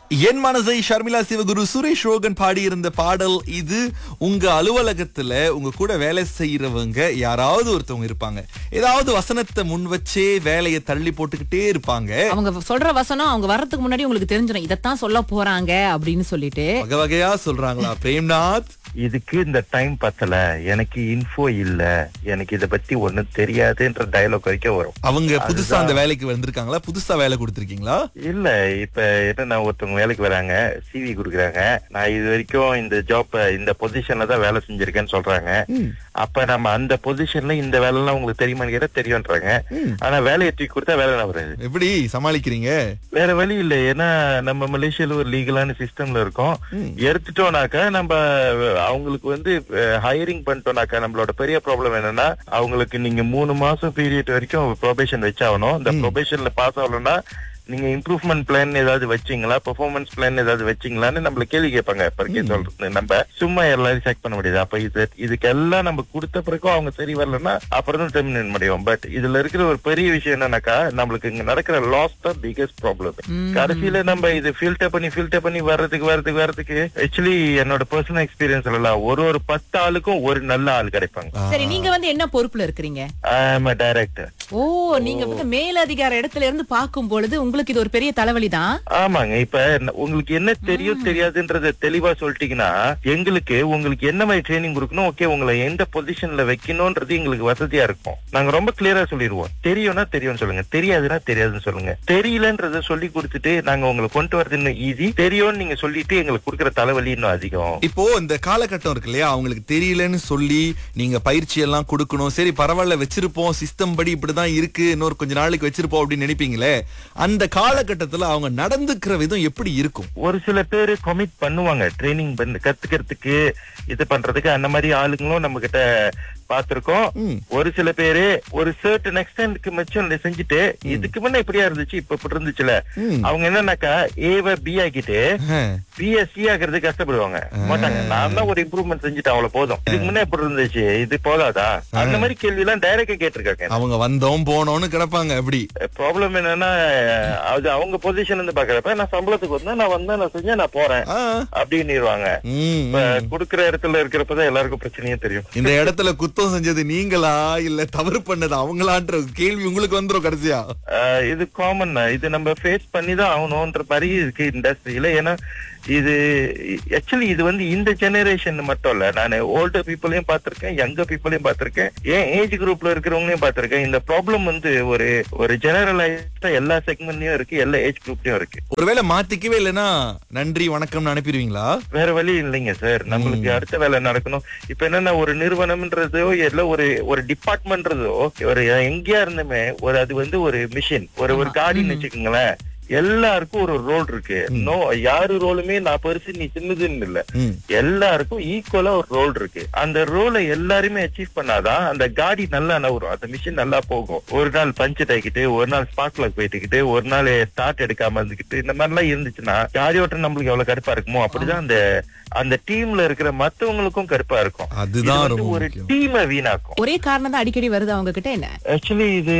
என் மனசை ஷர்மிளா சிவகுரு சுரேஷ் ரோகன் பாடியிருந்த பாடல் இது உங்க அலுவலகத்துல உங்க கூட வேலை செய்யறவங்க யாராவது ஒருத்தவங்க இருப்பாங்க ஏதாவது வசனத்தை முன் வச்சே வேலையை தள்ளி போட்டுக்கிட்டே இருப்பாங்க அவங்க சொல்ற வசனம் அவங்க வர்றதுக்கு முன்னாடி உங்களுக்கு தெரிஞ்சிடும் இதத்தான் சொல்ல போறாங்க அப்படின்னு சொல்லிட்டு வகை வகையா சொல்றாங்களா பிரேம்நாத் இதுக்கு இந்த டைம் பத்தல எனக்கு இன்ஃபோ இல்ல எனக்கு இத பத்தி ஒண்ணும் தெரியாதுன்ற டயலாக் வரைக்கும் வரும் அவங்க புதுசா அந்த வேலைக்கு வந்திருக்காங்களா புதுசா வேலை கொடுத்திருக்கீங்களா இல்ல இப்ப என்ன ஒருத்தவங்க வேலைக்கு வராங்க சிவி குடுக்குறாங்க நான் இது வரைக்கும் இந்த ஜாப் இந்த பொசிஷன்ல தான் வேலை செஞ்சிருக்கேன்னு சொல்றாங்க அப்ப நம்ம அந்த பொசிஷன்ல இந்த வேலை எல்லாம் உங்களுக்கு தெரியுமான்னு கேட்டா தெரியும்ன்றாங்க ஆனா வேலையை தூக்கி கொடுத்தா வேலை என்ன வராது எப்படி சமாளிக்கிறீங்க வேற வழி இல்ல ஏன்னா நம்ம மலேசியால ஒரு லீகலான சிஸ்டம்ல இருக்கோம் எடுத்துட்டோம்னாக்கா நம்ம அவங்களுக்கு வந்து ஹையரிங் பண்ணிட்டோம்னாக்கா நம்மளோட பெரிய ப்ராப்ளம் என்னன்னா அவங்களுக்கு நீங்க மூணு மாசம் பீரியட் வரைக்கும் ப்ரொபேஷன் வச்சாகணும் இந்த ப்ரொபேஷன்ல பாஸ் ஆகலன்னா நீங்க இம்ப்ரூவ்மெண்ட் பிளான் ஏதாவது வச்சீங்களா பெர்ஃபார்மன்ஸ் பிளான் ஏதாவது வச்சீங்களான்னு நம்மள கேள்வி கேட்பாங்க பரிக்கை சொல்றது நம்ம சும்மா எல்லாரும் செக் பண்ண முடியாது அப்ப இது இதுக்கெல்லாம் நம்ம கொடுத்த பிறகும் அவங்க சரி வரலன்னா அப்புறம் தான் டெர்மினேட் முடியும் பட் இதுல இருக்கிற ஒரு பெரிய விஷயம் என்னன்னாக்கா நம்மளுக்கு இங்க நடக்கிற லாஸ் தான் பிகஸ்ட் ப்ராப்ளம் கடைசியில நம்ம இது ஃபில்டர் பண்ணி ஃபில்டர் பண்ணி வர்றதுக்கு வர்றதுக்கு வர்றதுக்கு ஆக்சுவலி என்னோட பர்சனல் எக்ஸ்பீரியன்ஸ் எல்லாம் ஒரு ஒரு பத்து ஆளுக்கும் ஒரு நல்ல ஆள் கிடைப்பாங்க சரி நீங்க வந்து என்ன பொறுப்புல இருக்கிறீங்க ஐ டைரக்டர் ஓ நீங்க வந்து மேலதிகார இடத்துல இருந்து பார்க்கும் பொழுது உங்களுக்கு இது ஒரு பெரிய தலைவலி தான் ஆமாங்க இப்ப ந- உங்களுக்கு என்ன தெரியும் தெரியாதுன்றத தெளிவா சொல்லிட்டீங்கன்னா எங்களுக்கு உங்களுக்கு என்ன மாதிரி ட்ரைனிங் கொடுக்கணும் ஓகே உங்களை எந்த பொசிஷன்ல வைக்கணும்ன்றது எங்களுக்கு வசதியா இருக்கும் நாங்க ரொம்ப கிளியரா சொல்லிடுவோம் தெரியும்னா தெரியும்னு சொல்லுங்க தெரியாதுன்னா தெரியாதுன்னு சொல்லுங்க தெரியலன்றத சொல்லி கொடுத்துட்டு நாங்க உங்களை கொண்டு வரது இன்னும் ஈஸி தெரியும்னு நீங்க சொல்லிட்டு எங்களுக்கு கொடுக்குற தலைவலி இன்னும் அதிகம் இப்போ இந்த காலகட்டம் இருக்கு இல்லையா அவங்களுக்கு தெரியலன்னு சொல்லி நீங்க பயிற்சி எல்லாம் கொடுக்கணும் சரி பரவாயில்ல வச்சிருப்போம் சிஸ்டம் படி இப்படிதான் இருக்கு இன்னொரு கொஞ்ச நாளைக்கு வச்சிருப்போம் அப்படின்னு நினைப்பீங்களே அந்த காலகட்டத்துல அவங்க நடந்துக்கிற விதம் எப்படி இருக்கும் ஒரு சில பேரு கமிட் பண்ணுவாங்க ட்ரைனிங் பண்ணி கத்துக்கிறதுக்கு இது பண்றதுக்கு அந்த மாதிரி ஆளுங்களும் நம்ம கிட்ட பாத்திருக்கோம் ம். ஒரு சில பேரு ஒரு சர்டன் எக்ஸ்டென்ட்க்கு மிச்சம் செஞ்சுட்டு இதுக்கு முன்ன இப்படியா இருந்துச்சு இப்ப இப்படி இருந்துச்சுல ம். அவங்க என்னன்னாக்கா ஏவ பி ஆக்கிட்டு ஆஹ். பிஎஸ்சி ஆகிறதுக்கு கஷ்டப்படுவாங்க மாட்டாங்க நான் தான் ஒரு இம்ப்ரூவ்மெண்ட் செஞ்சுட்டு அவ்வளவு போதும் இதுக்கு முன்ன எப்படி இருந்துச்சு இது போதாதா அந்த மாதிரி கேள்வி எல்லாம் டைரக்டா கேட்டிருக்காங்க அவங்க வந்தோம் போனோம்னு கிடப்பாங்க அப்படி ப்ராப்ளம் என்னன்னா அது அவங்க பொசிஷன் இருந்து பாக்குறப்ப நான் சம்பளத்துக்கு வந்தேன் நான் வந்தேன் நான் செஞ்சேன் நான் போறேன் ஆ. அப்படின்னுருவாங்க ம், இப்ப ம். குடுக்கிற இடத்துல இருக்கிறப்பதான் எல்லாருக்கும் பிரச்சனையும் தெரியும் இந்த இடத்துல குத்தம் செஞ்சது நீங்களா இல்ல தவறு பண்ணது அவங்களான்ற கேள்வி உங்களுக்கு வந்துரும் கடைசியா ஆஹ் இது காமன் இது நம்ம ஃபேஸ் பண்ணி தான் ஆகணும்ன்ற மாதிரி இருக்கு இண்டஸ்ட்ரியில ஏன்னா இது ஆக்சுவலி இது வந்து இந்த ஜெனரேஷன் மட்டும் இல்ல நான் ஓல்டர் பீப்புளையும் பார்த்திருக்கேன் யங்கர் பீப்புளையும் பார்த்திருக்கேன் ஏன் ஏஜ் குரூப்ல இருக்கிறவங்களையும் பார்த்திருக்கேன் இந்த ப்ராப்ளம் வந்து ஒரு ஒரு ஜெனரலைஸ்டா எல்லா செக்மெண்ட்லயும் இருக்கு எல்லா ஏஜ் குரூப்லயும் இருக்கு ஒருவேளை மாத்திக்கவே இல்லைன்னா நன்றி வணக்கம்னு அனுப்பிடுவீங்களா வேற வழி இல்லைங்க சார் நம்மளுக்கு அடுத்த வேலை நடக்கணும் இப்ப என்னன்னா ஒரு நிறுவனம்ன்றதோ இல்ல ஒரு ஒரு டிபார்ட்மெண்ட்றதோ ஒரு எங்கேயா இருந்துமே ஒரு அது வந்து ஒரு மிஷின் ஒரு ஒரு காடின்னு வச்சுக்கோங்களேன் எல்லாருக்கும் ஒரு ரோல் இருக்கு நோ யாரு ரோலுமே நான் பெருசு நீ சின்னதுன்னு இல்ல ம். எல்லாருக்கும் ஈக்குவலா ஒரு ரோல் இருக்கு அந்த ரோலை எல்லாருமே அச்சீவ் பண்ணாதான் அந்த காடி நல்லா நவரும் அந்த மிஷின் நல்லா போகும் ஒரு நாள் பஞ்சட் ஆகிக்கிட்டு ஒரு நாள் ஸ்பாட்ல போயிட்டுக்கிட்டு ஒரு நாள் ஸ்டார்ட் எடுக்காம இருந்துக்கிட்டு இந்த மாதிரி எல்லாம் இருந்துச்சுன்னா காடி ஓட்டம் நம்மளுக்கு எவ்வளவு கடுப்பா இருக்குமோ அப்படிதான் அந்த அந்த டீம்ல இருக்கிற மத்தவங்களுக்கும் கருப்பா இருக்கும் அதுதான் இது வந்து ரொம்ப ஒரு முக்கியம். டீமை வீணாக்கும் ஒரே காரணம் தான் அடிக்கடி வருது அவங்க கிட்ட என்ன ஆக்சுவலி இது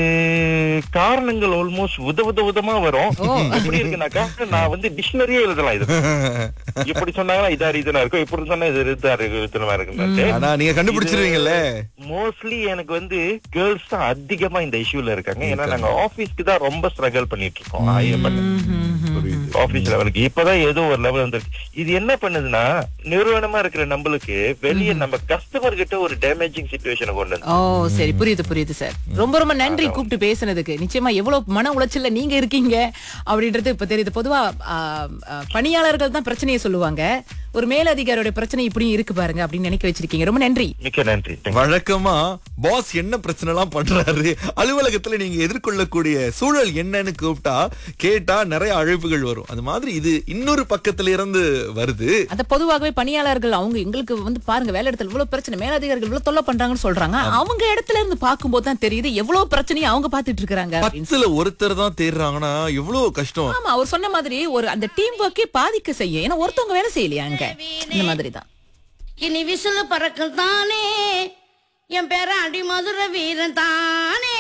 காரணங்கள் ஆல்மோஸ்ட் உத உத உதமா வரும் எப்படி இருக்குனாக்கா நான் வந்து டிக்ஷனரியே எழுதலாம் இது இப்படி சொன்னாங்கன்னா இதா ரீசனா இருக்கும் இப்படி சொன்னா இது இதா ரீசனா இருக்கும் ஆனா நீங்க கண்டுபிடிச்சிருவீங்கல்ல மோஸ்ட்லி எனக்கு வந்து கேர்ள்ஸ் தான் அதிகமா இந்த இஷ்யூல இருக்காங்க ஏன்னா நாங்க ஆபீஸ்க்கு தான் ரொம்ப ஸ்ட்ரகிள் பண்ணிட்டு இருக்கோம் ஆபீஸ் லெவலுக்கு இப்பதான் ஏதோ ஒரு லெவல் வந்துருக்கு இது என்ன பண்ணுதுன்னா நிறுவனமா இருக்கிற நம்மளுக்கு வெளியே நம்ம கஸ்டமர் கிட்ட ஒரு டேமேஜிங் சுச்சுவேஷனை கொண்டு வந்து ஓ சரி புரியுது புரியுது சார் ரொம்ப ரொம்ப நன்றி கூப்பிட்டு பேசுனதுக்கு நிச்சயமா எவ்வளவு மன உளைச்சல்ல நீங்க இருக்கீங்க அப்படின்றது இப்ப தெரியுது பொதுவா ஆ, ஆ, பணியாளர்கள் தான் பிரச்சனையை சொல்லுவாங்க ஒரு மேலதிகாரியோட பிரச்சனை இப்படியும் இருக்கு பாருங்க அப்படின்னு நினைக்க வச்சிருக்கீங்க ரொம்ப நன்றி மிக்க நன்றி Thank you. வழக்கமா பாஸ் என்ன பிரச்சனை எல்லாம் பண்றாரு அலுவலகத்துல நீங்க எதிர்கொள்ளக்கூடிய சூழல் என்னன்னு கூப்பிட்டா கேட்டா நிறைய அழைப்புகள் வரும் அது மாதிரி இது இன்னொரு பக்கத்துல இருந்து வருது அத பொதுவாகவே பணியாளர்கள் அவங்க எங்களுக்கு வந்து பாருங்க வேலை இடத்துல இவ்வளவு பிரச்சனை மேலதிகாரிகள் இவ்வளவு தொல்லை பண்றாங்கன்னு சொல்றாங்க அவங்க இடத்துல இருந்து பார்க்கும்போது தான் தெரியுது எவ்வளவு பிரச்சனையை அவங்க பாத்துட்டு இருக்காங்க அப்படின்னு பத்துல ஒருத்தர் தான் தேடுறாங்கன்னா எவ்வளவு கஷ்டம் ஆமா அவர் சொன்ன மாதிரி ஒரு அந்த டீம் ஒர்க்கே பாதிக்க செய்யும் ஏன்னா ஒருத்தவங்க வேலை செய்யலையா அங்க இந்த மாதிரி தான் இனி விசிலு பறக்கல் தானே என் பேர அடி மதுர வீரன் தானே